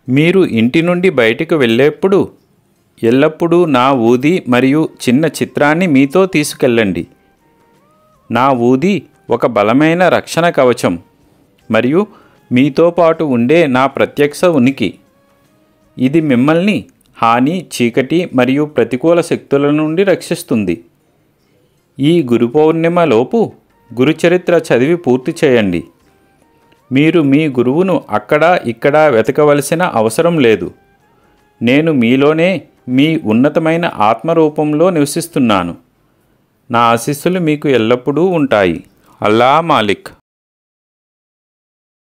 మీరు ఇంటి నుండి బయటకు వెళ్ళేప్పుడు ఎల్లప్పుడూ నా ఊది మరియు చిన్న చిత్రాన్ని మీతో తీసుకెళ్ళండి నా ఊది ఒక బలమైన రక్షణ కవచం మరియు మీతో పాటు ఉండే నా ప్రత్యక్ష ఉనికి ఇది మిమ్మల్ని హాని చీకటి మరియు ప్రతికూల శక్తుల నుండి రక్షిస్తుంది ఈ గురు పౌర్ణిమలోపు గురుచరిత్ర చదివి పూర్తి చేయండి మీరు మీ గురువును అక్కడ ఇక్కడ వెతకవలసిన అవసరం లేదు నేను మీలోనే మీ ఉన్నతమైన ఆత్మరూపంలో నివసిస్తున్నాను నా ఆశీస్సులు మీకు ఎల్లప్పుడూ ఉంటాయి అల్లా మాలిక్